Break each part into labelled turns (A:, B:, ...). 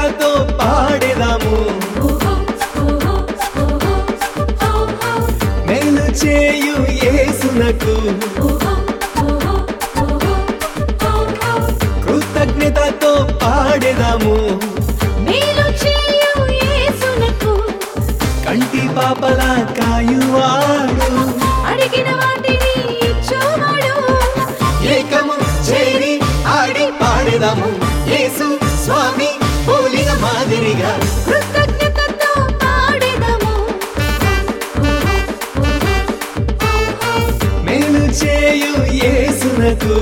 A: కృతజ్ఞతతో పాడేదాము మేలు చేయు యేసునకు కృతజ్ఞతతో పాడేదాము
B: మేలు చేయు యేసునకు
A: కంటి పాపలా కాయువాడు
B: అడిగిన వాటిని ఇచ్చువాడు
A: ఏకము చేరి ఆడి పాడేదాము యేసు స్వామి పోలిన మాదిరిగా
B: కృతజ్ఞతతో పాడెదము
A: మేలు చేయు యేసునకు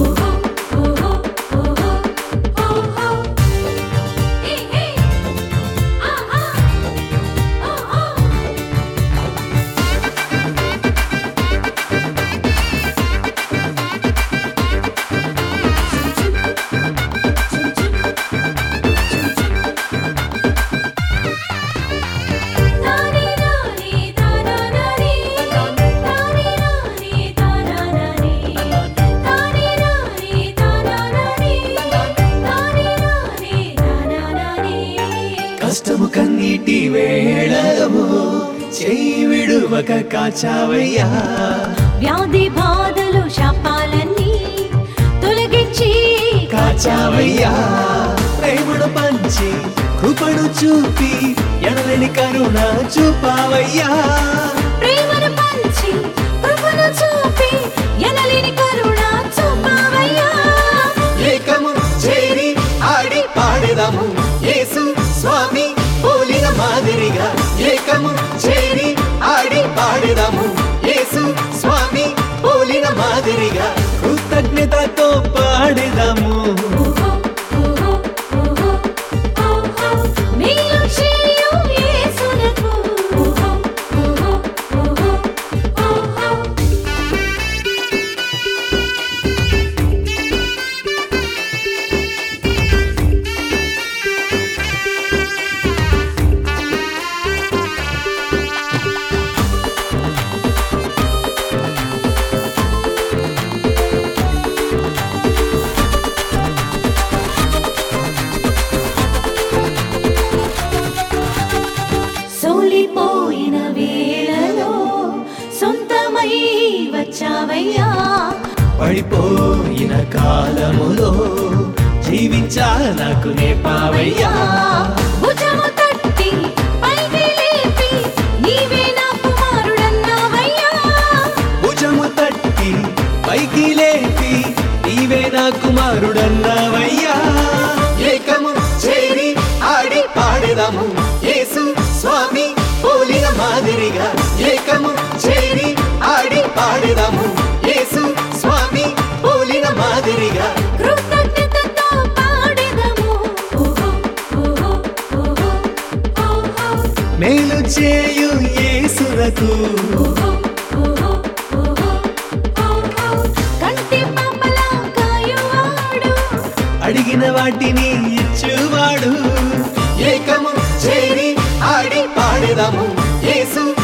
A: కష్టము కన్నీటి వేళము చేయి విడువక కాచావయ్యా
B: వ్యాధి బాధలు శాపాలన్నీ తొలగించి
A: కాచావయ్యా ప్రేమను పంచి కృపను చూపి ఎడలని కరుణ చూపావయ్యా
B: ప్రేమను పంచి కృపను చూపి ఎనలేని కరుణ చూపావయ్యా
A: ఏకము చేరి ఆడి పాడేదాము యేసు స్వామి పోలిన మాదిరిగా ఏకము చేరి ఆడి పాడేదాము యేసు స్వామి పోలిన మాదిరిగా కృతజ్ఞతతో పాడేదాము
B: మేలు చేయు యేసునకు సోలిపోయిన వేళలో సొంతమై వచ్చావయ్యా
A: పడిపోయిన కాలములో జీవించా నాకు నేపావయ్యా
B: భుజము తట్టి పైకి లేపి నీవే నా కుమారుడన్నావయ్యా
A: భుజము తట్టి పైకి లేపి నీవే నా కుమారుడన్నావయ్యా ఏకము చేరి ఆడి పాడేదాము యేసు స్వామి పోలిన మాదిరిగా ఏకము చేరి ఆడి పాడేదాము యేసు స్వామి పోలిన మాదిరిగా
B: కృతజ్ఞతతో పాడెదము
A: మేలు చేయు యేసునకు
B: కంటి పాపలా కాయువాడు
A: అడిగిన వాటిని ఇచ్చువాడు ఏకము చేరి ఆడి పాడేదాము యేసు